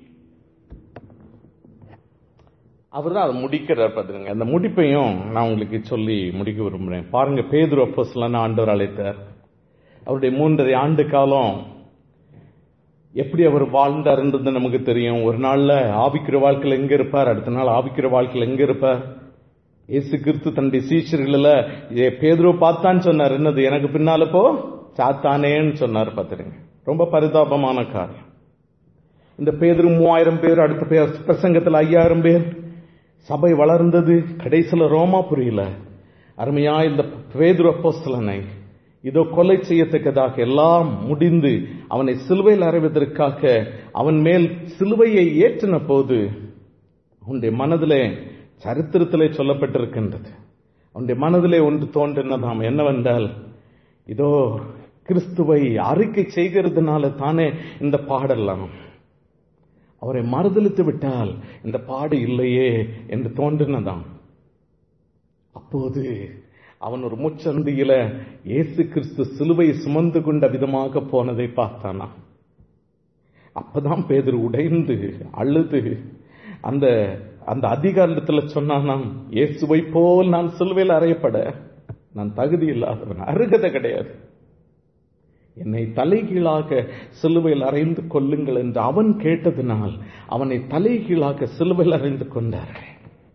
அவர் தான் அதை முடிக்கிறார் பாத்துங்க அந்த முடிப்பையும் நான் உங்களுக்கு சொல்லி முடிக்க விரும்புறேன் பாருங்க பேதுரு அப்போஸ்லான ஆண்டவர் அழைத்தார் அவருடைய மூன்றரை ஆண்டு காலம் எப்படி அவர் வாழ்ந்தாருன்றது நமக்கு தெரியும் ஒரு நாள்ல ஆவிக்கிற வாழ்க்கையில் எங்க இருப்பார் அடுத்த நாள் ஆவிக்கிற வாழ்க்கையில் எங்க இருப்பார் இயேசு கிறிஸ்து தன்னுடைய சீச்சர்கள பேதுருவை பார்த்தான்னு சொன்னார் என்னது எனக்கு பின்னால போ சாத்தானேன்னு சொன்னார் பார்த்துருங்க ரொம்ப பரிதாபமான காரியம் இந்த பேதரு மூவாயிரம் பேர் அடுத்த பேர் பிரசங்கத்தில் ஐயாயிரம் பேர் சபை வளர்ந்தது கடைசியில் ரோமா புரியல அருமையா இந்த பேதுரு அப்போஸ்தலனை இதோ கொலை செய்யத்தக்கதாக எல்லாம் முடிந்து அவனை சிலுவையில் அறைவதற்காக அவன் மேல் சிலுவையை ஏற்றின போது அவனுடைய மனதிலே சரித்திரத்திலே சொல்லப்பட்டிருக்கின்றது அவனுடைய மனதிலே ஒன்று தோன்றினதாம் என்னவென்றால் இதோ கிறிஸ்துவை அறிக்கை செய்கிறதுனால தானே இந்த பாடலாம் அவரை மறுதளித்து விட்டால் இந்த பாடு இல்லையே என்று தோன்றினதாம் அப்போது அவன் ஒரு முச்சந்தியில இயேசு கிறிஸ்து சிலுவை சுமந்து கொண்ட விதமாக போனதை பார்த்தானா அப்பதான் பேதர் உடைந்து அழுது அந்த அந்த அதிகாரத்துல சொன்னானாம் இயேசுவை போல் நான் சிலுவையில் அறையப்பட நான் தகுதி இல்லாதவன் அருகதை கிடையாது என்னை தலைகீழாக சிலுவையில் அறைந்து கொள்ளுங்கள் என்று அவன் கேட்டதினால் அவனை தலைகீழாக சிலுவையில் அறைந்து கொண்டார்கள்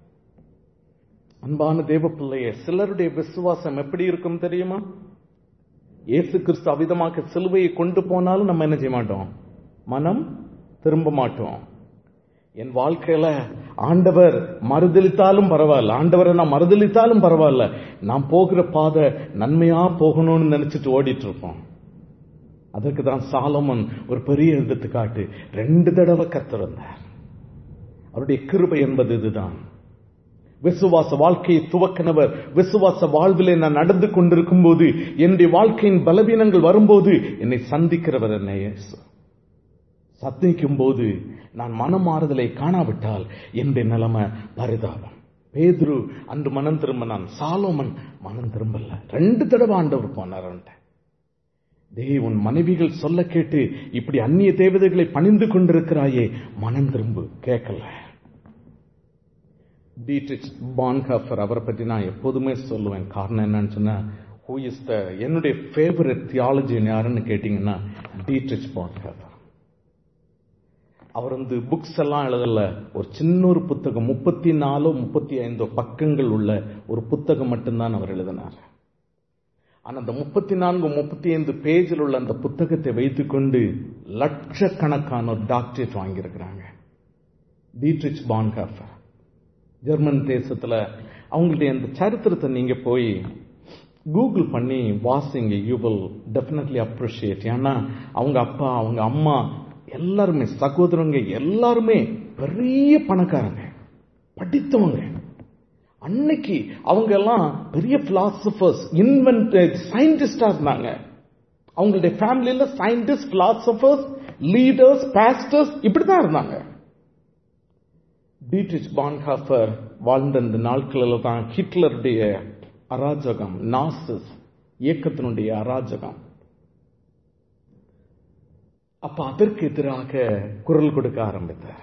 அன்பான தேவ பிள்ளைய சிலருடைய விசுவாசம் எப்படி இருக்கும் தெரியுமா இயேசு கிறிஸ்து அவிதமாக சிலுவையை கொண்டு போனாலும் நம்ம என்ன செய்ய மாட்டோம் மனம் திரும்ப மாட்டோம் என் வாழ்க்கையில ஆண்டவர் மறுதளித்தாலும் பரவாயில்ல ஆண்டவரை நான் மறுதளித்தாலும் பரவாயில்ல நான் போகிற பாதை நன்மையா போகணும்னு நினைச்சிட்டு ஓடிட்டு இருப்போம் அதற்கு தான் சாலமன் ஒரு பெரிய எடுத்துக்காட்டு ரெண்டு தடவை கத்திருந்தார் அவருடைய கிருபை என்பது இதுதான் விசுவாச வாழ்க்கையை துவக்கினவர் விசுவாச வாழ்விலே நான் நடந்து கொண்டிருக்கும் போது என்னுடைய வாழ்க்கையின் பலவீனங்கள் வரும்போது என்னை சந்திக்கிறவர் என்னை சத்திக்கும் போது நான் மனமாறுதலை காணாவிட்டால் என்னுடைய நிலைமை பரிதாபம் பேதுரு அன்று மனம் திரும்பினான் சாலோமன் மனம் திரும்பல ரெண்டு தடவை ஆண்டவர் போனார் டே உன் மனைவிகள் சொல்ல கேட்டு இப்படி அந்நிய தேவதைகளை பணிந்து கொண்டிருக்கிறாயே மனம் திரும்பு கேட்கல டீட்ரிச் பான்காஃபர் அவரை பற்றி நான் எப்போதுமே சொல்லுவேன் காரணம் என்னன்னு சொன்னா ஹூ இஸ் த என்னுடைய ஃபேவரட் தியாலஜின் யாருன்னு கேட்டீங்கன்னா டீட்ரிச் பான்காஃபர் அவர் வந்து புக்ஸ் எல்லாம் எழுதல ஒரு சின்ன ஒரு புத்தகம் முப்பத்தி நாலோ முப்பத்தி ஐந்தோ பக்கங்கள் உள்ள ஒரு புத்தகம் மட்டும்தான் அவர் எழுதினார் ஆனா அந்த முப்பத்தி நான்கு முப்பத்தி ஐந்து பேஜில் உள்ள அந்த புத்தகத்தை வைத்துக்கொண்டு லட்சக்கணக்கான ஒரு டாக்டரேட் வாங்கியிருக்கிறாங்க டீட்ரிச் பான்காஃபர் ஜெர்மன் தேசத்துல அவங்களுடைய அந்த சரித்திரத்தை நீங்க போய் கூகுள் பண்ணி வாசிங்க யூ வில் டெஃபினெட்லி அப்ரிஷியேட் ஏன்னா அவங்க அப்பா அவங்க அம்மா எல்லாருமே சகோதரங்க எல்லாருமே பெரிய பணக்காரங்க படித்தவங்க அன்னைக்கு அவங்க எல்லாம் பெரிய பிலாசபர்ஸ் இன்வென்ட் சயின்டிஸ்டா இருந்தாங்க அவங்களுடைய ஃபேமிலியில சயின்டிஸ்ட் பிலாசபர்ஸ் லீடர்ஸ் பாஸ்டர்ஸ் இப்படிதான் இருந்தாங்க டீட்ரிச் பான்ஹாஃபர் வாழ்ந்த இந்த நாட்களில் தான் ஹிட்லருடைய அராஜகம் நாசஸ் இயக்கத்தினுடைய அராஜகம் அப்ப அதற்கு எதிராக குரல் கொடுக்க ஆரம்பித்தார்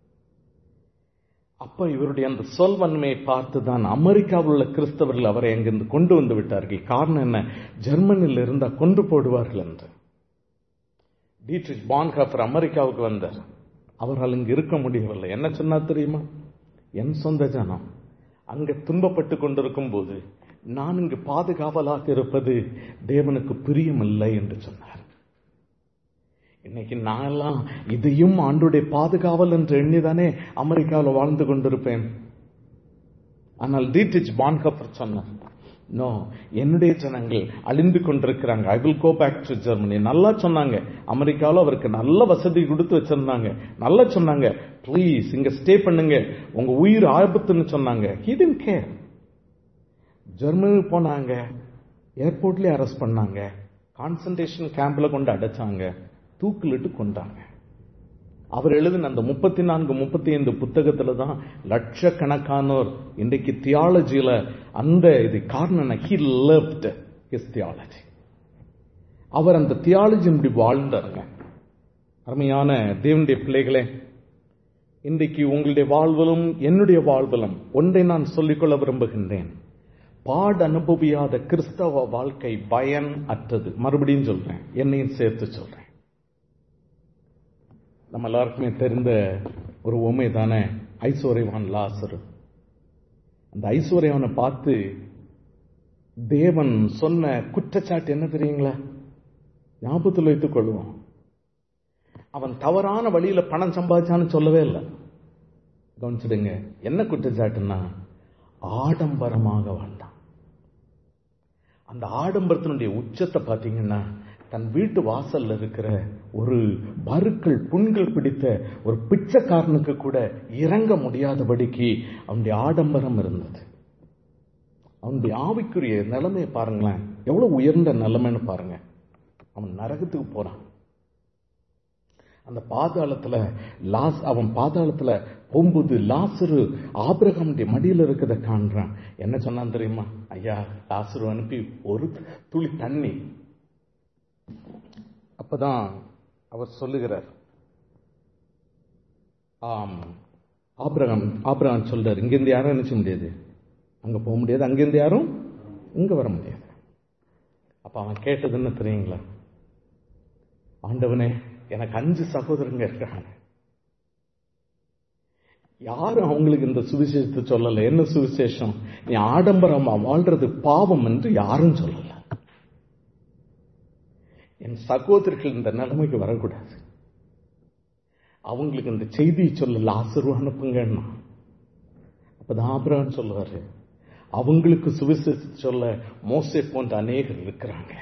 அப்ப இவருடைய அந்த சொல்வன்மையை பார்த்து தான் அமெரிக்காவில் உள்ள கிறிஸ்தவர்கள் அவரை அங்கிருந்து கொண்டு வந்து விட்டார்கள் காரணம் என்ன ஜெர்மனியில் இருந்தா கொண்டு போடுவார்கள் என்று டீட்ரிச் பான்ஹாஃபர் அமெரிக்காவுக்கு வந்தார் அவரால் இங்கு இருக்க முடியவில்லை என்ன சொன்னா தெரியுமா என் சொந்த ஜனம் அங்க துன்பப்பட்டு கொண்டிருக்கும் போது நான் இங்கு பாதுகாவலாக இருப்பது தேவனுக்கு பிரியமில்லை என்று சொன்னார் இன்னைக்கு நான்லாம் இதையும் ஆண்டுடைய பாதுகாவல் என்று எண்ணிதானே அமெரிக்காவில் வாழ்ந்து கொண்டிருப்பேன் ஆனால் டீட்ரிச் பான்கப்பர் சொன்னார் நோ என்னுடைய ஜனங்கள் அழிந்து கொண்டிருக்கிறாங்க I will go back to Germany நல்லா சொன்னாங்க அமெரிக்காவில் அவருக்கு நல்ல வசதி கொடுத்து வச்சிருந்தாங்க நல்லா சொன்னாங்க ப்ளீஸ் இங்க ஸ்டே பண்ணுங்க உங்க உயிர் ஆபத்துன்னு சொன்னாங்க ஹிடன் கேர் ஜெர்மனி போனாங்க ஏர்போர்ட்லயே அரெஸ்ட் பண்ணாங்க கான்சன்ட்ரேஷன் கேம்ப்ல கொண்டு அடைச்சாங்க தூக்கிலிட்டு கொண்டாங்க அவர் எழுதின அந்த முப்பத்தி நான்கு முப்பத்தி ஐந்து புத்தகத்துல தான் லட்சக்கணக்கானோர் இன்றைக்கு தியாலஜியில அந்த இது காரணம் ஹி லவ்ட் ஹிஸ் தியாலஜி அவர் அந்த தியாலஜி இப்படி வாழ்ந்தாருங்க அருமையான தேவனுடைய பிள்ளைகளே இன்றைக்கு உங்களுடைய வாழ்விலும் என்னுடைய வாழ்விலும் ஒன்றை நான் சொல்லிக்கொள்ள விரும்புகின்றேன் பாட அனுபவியாத கிறிஸ்தவ வாழ்க்கை பயன் அற்றது மறுபடியும் சொல்றேன் என்னையும் சேர்த்து சொல்றேன் நம்ம எல்லாருக்குமே தெரிந்த ஒரு உண்மை தானே ஐஸ்வர்யவான் லாசரு அந்த ஐஸ்வர்யவனை பார்த்து தேவன் சொன்ன குற்றச்சாட்டு என்ன தெரியுங்களா ஞாபகத்தில் வைத்துக் கொள்வோம் அவன் தவறான வழியில பணம் சம்பாதிச்சான்னு சொல்லவே இல்லை கவனிச்சிடுங்க என்ன குற்றச்சாட்டுன்னா ஆடம்பரமாக வாழ்ந்தான் அந்த ஆடம்பரத்தினுடைய உச்சத்தை பார்த்தீங்கன்னா தன் வீட்டு வாசல்ல இருக்கிற ஒரு பருக்கள் புண்கள் பிடித்த ஒரு பிச்சைக்காரனுக்கு கூட இறங்க முடியாதபடிக்கு அவனுடைய ஆடம்பரம் இருந்தது அவனுடைய ஆவிக்குரிய நிலைமையை பாருங்களேன் எவ்வளவு உயர்ந்த நிலைமைன்னு பாருங்க அவன் நரகத்துக்கு போறான் அந்த பாதாளத்துல லாஸ் அவன் பாதாளத்துல போகும்போது லாசரு ஆபிரகமுடைய மடியில இருக்கிறத காண்றான் என்ன சொன்னான் தெரியுமா ஐயா லாசரு அனுப்பி ஒரு துளி தண்ணி அப்பதான் அவர் சொல்லுகிறார் ஆம் ஆபிரகம் ஆபிரகம் சொல்றாரு இங்கிருந்து யாரும் நினைச்ச முடியாது அங்க போக முடியாது அங்கிருந்து யாரும் இங்க வர முடியாது அப்ப அவன் கேட்டது என்ன தெரியுங்களா ஆண்டவனே எனக்கு அஞ்சு சகோதரங்க இருக்காங்க யாரும் அவங்களுக்கு இந்த சுவிசேஷத்தை சொல்லல என்ன சுவிசேஷம் நீ ஆடம்பரமா வாழ்றது பாவம் என்று யாரும் சொல்லல என் சகோதரர்கள் இந்த நிலைமைக்கு வரக்கூடாது அவங்களுக்கு இந்த செய்தியை சொல்ல லாசரு அனுப்புங்கன்னா அப்பதான் ஆபிரகாம் சொல்லுவாரு அவங்களுக்கு சுவிசேஷத்தை சொல்ல மோசே போன்ற அநேகர் இருக்கிறாங்க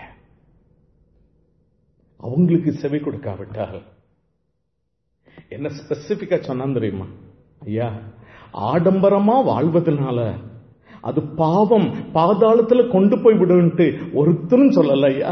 அவங்களுக்கு செவி கொடுக்காவிட்டால் என்ன ஸ்பெசிபிக்கா சொன்னான் தெரியுமா ஐயா ஆடம்பரமா வாழ்வதனால அது பாவம் பாதாளத்துல கொண்டு போய் விடுன்ட்டு ஒருத்தரும் சொல்லல ஐயா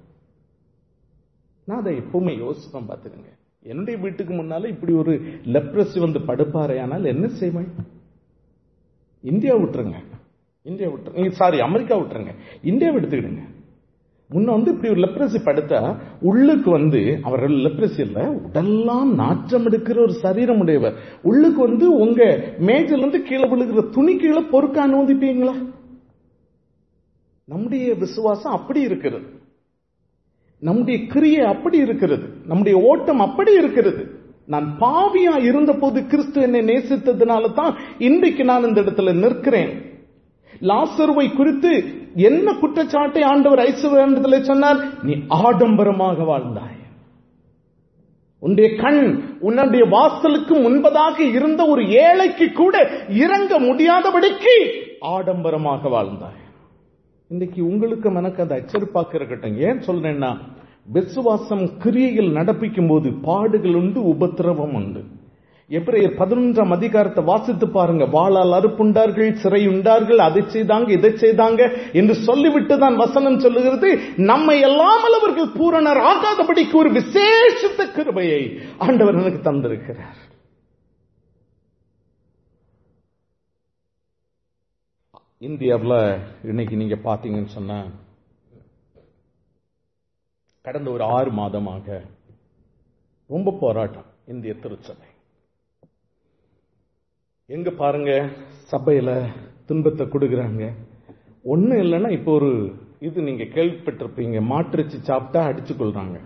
நான் அதை எப்பவுமே யோசிப்பேன் பார்த்துக்கங்க என்னுடைய வீட்டுக்கு முன்னால இப்படி ஒரு லெப்ரசி வந்து படுப்பாரே ஆனால் என்ன செய்வேன் இந்தியா விட்டுருங்க இந்தியா விட்டுருங்க சாரி அமெரிக்கா விட்டுருங்க இந்தியாவை எடுத்துக்கிடுங்க முன்ன வந்து இப்படி ஒரு லெப்ரசி படுத்தா உள்ளுக்கு வந்து அவர் லெப்ரசி இல்ல உடெல்லாம் நாற்றம் எடுக்கிற ஒரு சரீரம் உடையவர் உள்ளுக்கு வந்து உங்க மேஜில இருந்து கீழே விழுகிற துணி கீழே பொறுக்க அனுமதிப்பீங்களா நம்முடைய விசுவாசம் அப்படி இருக்கிறது நம்முடைய கிரியை அப்படி இருக்கிறது நம்முடைய ஓட்டம் அப்படி இருக்கிறது நான் பாவியா இருந்த போது கிறிஸ்து என்னை நேசித்ததுனால தான் இன்றைக்கு நான் இந்த இடத்துல நிற்கிறேன் லாசருவை குறித்து என்ன குற்றச்சாட்டை ஆண்டவர் ஐஸ்வர்யத்தில் சொன்னார் நீ ஆடம்பரமாக வாழ்ந்தாய் உன்னுடைய கண் உன்னுடைய வாசலுக்கு முன்பதாக இருந்த ஒரு ஏழைக்கு கூட இறங்க முடியாதபடிக்கு ஆடம்பரமாக வாழ்ந்தாய் இன்னைக்கு உங்களுக்கு எனக்கு அந்த எச்சரிப்பாக்க இருக்கட்டும் ஏன் சொல்றேன்னா விசுவாசம் கிரியையில் நடப்பிக்கும் போது பாடுகள் உண்டு உபத்திரவம் உண்டு எப்ரேயர் பதினொன்றாம் அதிகாரத்தை வாசித்து பாருங்க வாளால் அறுப்புண்டார்கள் சிறை உண்டார்கள் அதை செய்தாங்க இதை செய்தாங்க என்று சொல்லிவிட்டு தான் வசனம் சொல்லுகிறது நம்மை எல்லாமல் அவர்கள் பூரணர் ஆகாதபடிக்கு ஒரு விசேஷத்த கிருபையை ஆண்டவர் எனக்கு தந்திருக்கிறார் இந்தியாவில் இன்னைக்கு நீங்க பாத்தீங்கன்னு சொன்ன கடந்த ஒரு ஆறு மாதமாக ரொம்ப போராட்டம் இந்திய திருச்சபை எங்க பாருங்க சபையில துன்பத்தை கொடுக்குறாங்க ஒண்ணும் இல்லைன்னா இப்போ ஒரு இது நீங்க கேள்விப்பட்டிருப்பீங்க மாட்டிறைச்சி சாப்பிட்டா அடிச்சு கொள்றாங்க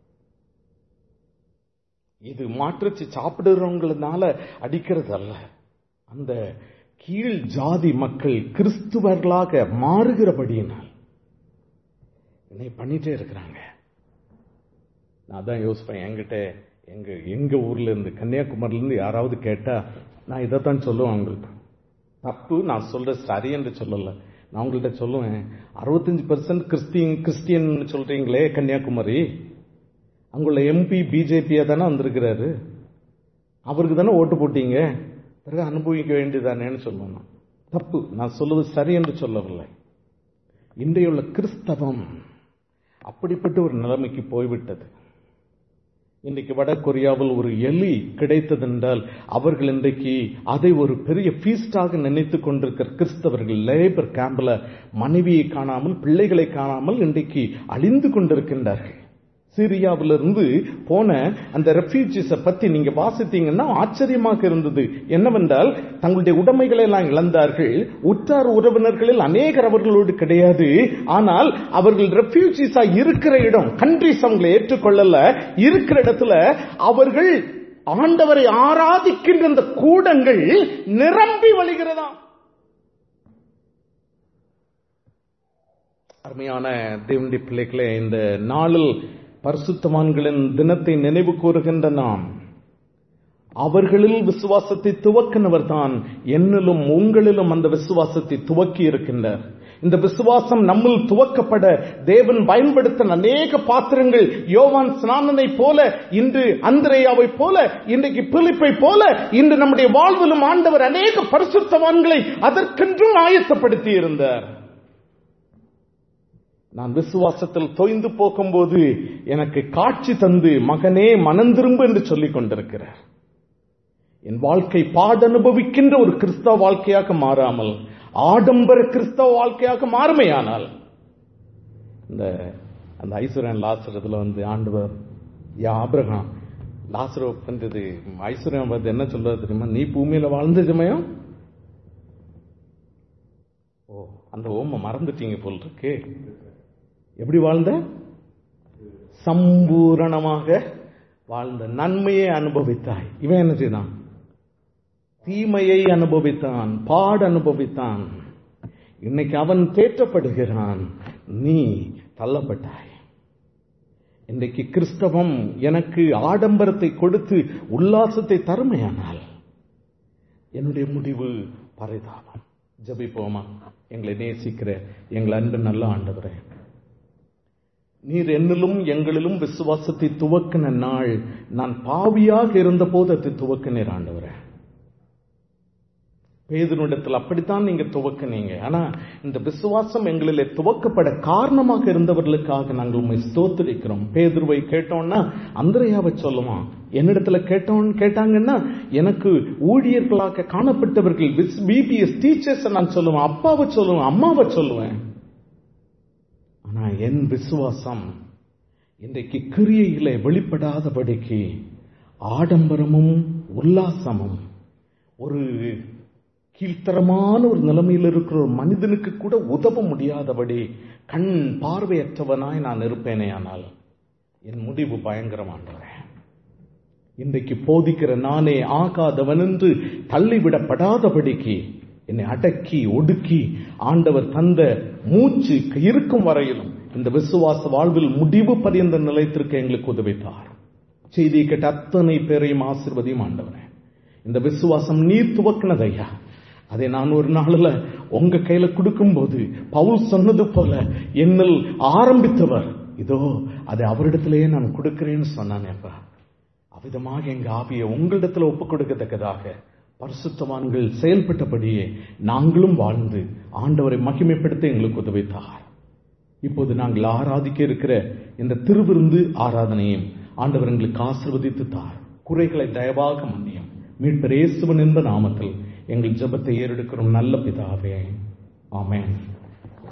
இது மாட்டிறைச்சி சாப்பிடுறவங்களனால அடிக்கிறது அல்ல அந்த கீழ் ஜாதி மக்கள் கிறிஸ்துவர்களாக மாறுகிறபடியினால் என்னை பண்ணிட்டே இருக்கிறாங்க நான் தான் யோசிப்பேன் என்கிட்ட எங்க எங்க ஊர்ல இருந்து கன்னியாகுமரியில இருந்து யாராவது கேட்டா நான் இதைத்தான் சொல்லுவேன் அவங்களுக்கு தப்பு நான் சொல்ற சரி என்று சொல்லல நான் உங்கள்கிட்ட சொல்லுவேன் அறுபத்தஞ்சு பர்சன்ட் கிறிஸ்டின் கிறிஸ்டியன் சொல்றீங்களே கன்னியாகுமரி அங்குள்ள எம்பி பிஜேபியா தானே வந்திருக்கிறாரு அவருக்கு தானே ஓட்டு போட்டீங்க பிறகு அனுபவிக்க வேண்டியதானேன்னு சொல்லணும் தப்பு நான் சொல்லுவது சரி என்று சொல்லவில்லை இன்றைய உள்ள கிறிஸ்தவம் அப்படிப்பட்ட ஒரு நிலைமைக்கு போய்விட்டது இன்றைக்கு வட கொரியாவில் ஒரு எலி கிடைத்ததென்றால் அவர்கள் இன்றைக்கு அதை ஒரு பெரிய ஃபீஸ்டாக நினைத்துக் கொண்டிருக்கிற கிறிஸ்தவர்கள் லேபர் கேம்பில் மனைவியை காணாமல் பிள்ளைகளை காணாமல் இன்றைக்கு அழிந்து கொண்டிருக்கின்றார்கள் சிரியாவிலிருந்து போன அந்த ரெஃப்யூஜிஸை பத்தி நீங்க வாசித்தீங்கன்னா ஆச்சரியமாக இருந்தது என்னவென்றால் தங்களுடைய உடைமைகளை எல்லாம் இழந்தார்கள் உற்றார் உறவினர்களில் அநேகர் அவர்களோடு கிடையாது ஆனால் அவர்கள் ரெஃப்யூஜிஸா இருக்கிற இடம் கண்ட்ரிஸ் அவங்களை ஏற்றுக்கொள்ளல இருக்கிற இடத்துல அவர்கள் ஆண்டவரை ஆராதிக்கின்ற அந்த கூடங்கள் நிரம்பி வழிகிறதா அருமையான தேவனுடைய பிள்ளைகளே இந்த நாளில் பரிசுத்தவான்களின் தினத்தை நினைவு கூறுகின்ற நாம் அவர்களில் விசுவாசத்தை துவக்கினவர் தான் என்னிலும் உங்களிலும் அந்த விசுவாசத்தை துவக்கி இருக்கின்றார் இந்த விசுவாசம் நம்மில் துவக்கப்பட தேவன் பயன்படுத்த அநேக பாத்திரங்கள் யோவான் ஸ்நானனை போல இன்று அந்திரையாவை போல இன்றைக்கு பிலிப்பை போல இன்று நம்முடைய வாழ்விலும் ஆண்டவர் அநேக பரிசுத்தவான்களை அதற்கென்றும் ஆயத்தப்படுத்தி இருந்தார் நான் விசுவாசத்தில் தொய்ந்து போகும்போது எனக்கு காட்சி தந்து மகனே மனந்திரும்பு என்று சொல்லிக் கொண்டிருக்கிறார் என் வாழ்க்கை பாடனுபவிக்கின்ற ஒரு கிறிஸ்தவ வாழ்க்கையாக மாறாமல் ஆடம்பர கிறிஸ்தவ வாழ்க்கையாக மாறுமையானால் இந்த அந்த ஐஸ்வர்யன் லாசரத்துல வந்து ஆண்டவர் யா ஆபிரகாம் லாசரோ பண்றது ஐஸ்வர்யம் வந்து என்ன சொல்றது தெரியுமா நீ பூமியில வாழ்ந்த சமயம் ஓ அந்த ஓம மறந்துட்டீங்க போல் இருக்கு எப்படி வாழ்ந்த சம்பூரணமாக வாழ்ந்த நன்மையை அனுபவித்தாய் இவன் என்ன செய்தான் தீமையை அனுபவித்தான் பாடு அனுபவித்தான் இன்னைக்கு அவன் தேற்றப்படுகிறான் நீ தள்ளப்பட்டாய் இன்றைக்கு கிறிஸ்தவம் எனக்கு ஆடம்பரத்தை கொடுத்து உல்லாசத்தை தருமையானால் என்னுடைய முடிவு பரிதாபம் ஜபிப்போமா எங்களை நேசிக்கிற எங்கள் அன்பு நல்ல ஆண்டவரே நீர் என்னிலும் எங்களிலும் விசுவாசத்தை துவக்கின நாள் நான் பாவியாக இருந்தபோது அதை துவக்கினீர் ஆண்டவரே பேதனிடத்தில் அப்படித்தான் நீங்க துவக்கினீங்க ஆனா இந்த விசுவாசம் எங்களிலே துவக்கப்பட காரணமாக இருந்தவர்களுக்காக நாங்கள் உண்மை ஸ்தோத்திரிக்கிறோம் பேதுருவை கேட்டோம்னா அந்திரையாவை சொல்லுவான் என்னிடத்துல கேட்டோம் கேட்டாங்கன்னா எனக்கு ஊழியர்களாக காணப்பட்டவர்கள் பிபிஎஸ் டீச்சர்ஸ் நான் சொல்லுவேன் அப்பாவை சொல்லுவேன் அம்மாவை சொல்லுவேன் ஆனா என் விசுவாசம் இன்றைக்கு கிரியையில வெளிப்படாதபடிக்கு ஆடம்பரமும் உல்லாசமும் ஒரு கீழ்த்தரமான ஒரு நிலைமையில் இருக்கிற ஒரு மனிதனுக்கு கூட உதவ முடியாதபடி கண் பார்வையற்றவனாய் நான் இருப்பேனே ஆனால் என் முடிவு பயங்கரமானவரே இன்றைக்கு போதிக்கிற நானே ஆகாதவன் என்று தள்ளிவிடப்படாதபடிக்கு என்னை அடக்கி ஒடுக்கி ஆண்டவர் தந்த மூச்சு இருக்கும் வரையிலும் இந்த விசுவாச வாழ்வில் முடிவு பரியந்த நிலைத்திருக்க எங்களுக்கு உதவித்தார் செய்தியை கேட்ட அத்தனை பேரையும் ஆசிர்வதியும் ஆண்டவரே இந்த விசுவாசம் நீர் துவக்கினதையா அதை நான் ஒரு நாளில் உங்க கையில கொடுக்கும்போது பவுல் சொன்னது போல என்னில் ஆரம்பித்தவர் இதோ அதை அவரிடத்திலேயே நான் கொடுக்கிறேன்னு சொன்னானேப்பா அவ்விதமாக எங்க ஆவியை உங்களிடத்துல ஒப்புக் கொடுக்கத்தக்கதாக பரிசுத்தவான்கள் செயல்பட்டபடியே நாங்களும் வாழ்ந்து ஆண்டவரை மகிமைப்படுத்த எங்களுக்கு உதவித்தார் இப்போது நாங்கள் ஆராதிக்க இருக்கிற இந்த திருவிருந்து ஆராதனையும் ஆண்டவர் எங்களுக்கு ஆசிர்வதித்து தார் குறைகளை தயவாக மன்னியும் மீட்பர் இயேசுவன் என்ப நாமத்தில் எங்கள் ஜெபத்தை ஏறெடுக்கிறோம் நல்ல பிதாவே ஆமென்